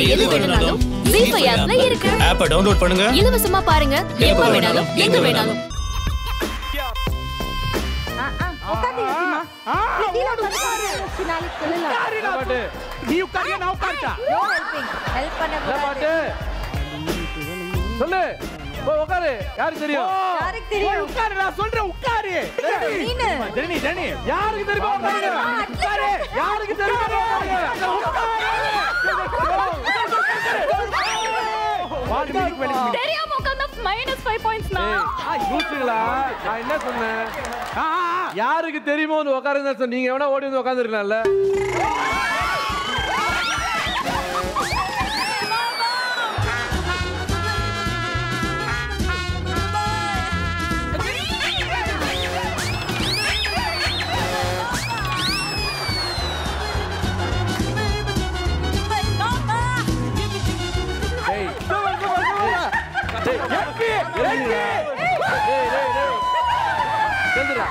எது வேணும்னாலும் ஜீ ஃபைவ் ஆப்ல இருக்கு ஆப்பை டவுன்லோட் பண்ணுங்க இலவசமா பாருங்க எப்ப வேணாலும் எங்க வேணாலும் பாட்டு நீ உட்காரியா நான் உட்கார்ட்டா ஹெல்ப் பண்ண இல்ல பாட்டு சொல்லு போய் உட்காரு யாருக்கு தெரியும் யாருக்கு தெரியும்? போய் உட்காரு நான் சொல்றேன் உட்காரு நீனு. ஜெனி ஜெனி யாருக்கு தெரியுமா உட்காருங்க உட்காரு யாருக்கு தெரியுமா உட்காருங்க வாடி மினிக்கு வெளியே தெரியாம உட்கார்ந்தா மைனஸ் ஃபைவ் பாயிண்ட்ஸ் ஏய், ஆ, லூசுங்களா? நான் என்ன சொன்னேன் யாருக்கு தெரியுமோ வந்து உட்காருங்க சொன்ன நீங்க எவனா ஓடி வந்து உட்காந்துருக்கலாம்ல டேய் டேய் எப்பி எப்பி டேய் டேய் டேய் செந்துடா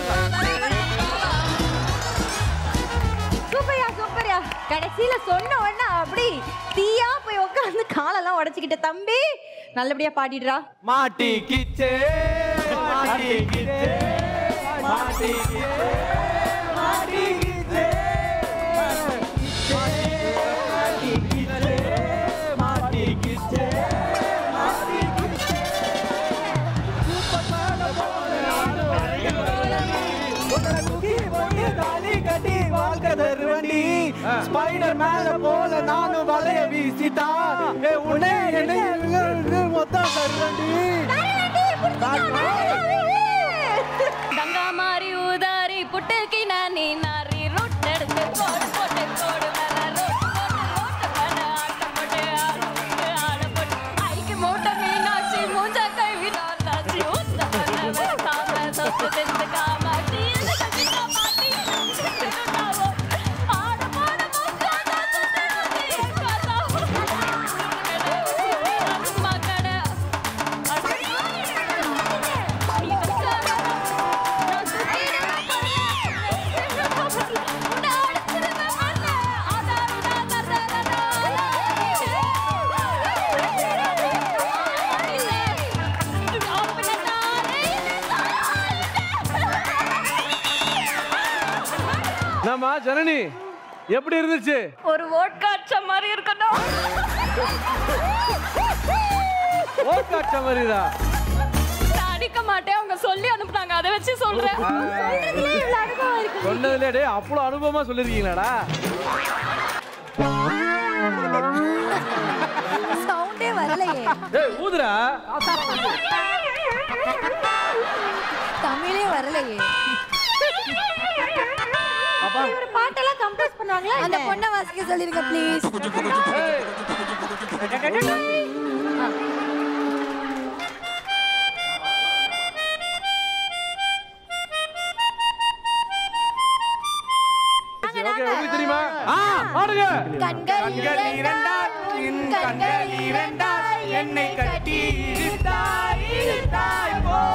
சூப்பர்யா சூப்பர்யா கடைசியில சொன்ன உடனே அப்படி தீயா போய் உட்கார்ந்து காலெல்லாம் உடைச்சுக்கிட்ட தம்பி நல்லபடியா பாடிடுறா மாட்டிக்கிச்சே மாட்டிக்கிச்சே மாட்டிக்கிச்சே மாட்டிக்கிச்சே மாட்டிக்கிச்சே ஸ்பைடர் மேல போல நானும் வலைய வீசிட்டா ஏ உன்னை என்னை மொத்தம் தருவண்டி கங்கா மாறி ஊதாரி புட்டுக்கு நானி நாரி ரொட் எடுத்து கோடு போட்டு கோடு மேல ரோட் போட்டு ரோட்டு மேல ஆட்டம் போட்டு ஆடம் போட்டு ஆடம் போட்டு ஐக்கு மூட்டை மீனாட்சி மூஞ்ச கழுவி நாச்சி ஊத்த பண்ண காம சொத்து திண்டு காமாட்சி இந்த கட்டி காமாட்சி ஆட பாட மொக்காத சுத்தி காதா மகட நம்ம ஜனனி எப்படி இருந்துச்சு ஒரு ஓட் காட்ச மாதிரி இருக்கணும் ஓட்டாச்ச மாதிரிதா நான் அடிக்க மாட்டேன் அவங்க சொல்லி அனுப்புனாங்க அதை வச்சு சொல்றேன் சொல்றதுலயே இவ்வளவு அனுபவம் இருக்கு சொன்னதுல டேய் அவ்வளவு அனுபவமா சொல்லிருக்கீங்களாடா சவுண்டே வரலையே ஏய் ஊதுடா தமிழே வரலையே அப்பா ஒரு பாட்டெல்லாம் கம்போஸ் பண்ணுவாங்களா அந்த பொண்ணை வாசிக்க சொல்லிருங்க ப்ளீஸ் ஏய் ஓகே உங்களுக்கு தெரியுமா ஆ ஆடுங்க கண்கள் இரண்டால் உன் கண்கள் இரண்டால் என்னை கட்டி இழுத்தாய் இழுத்தாய் போ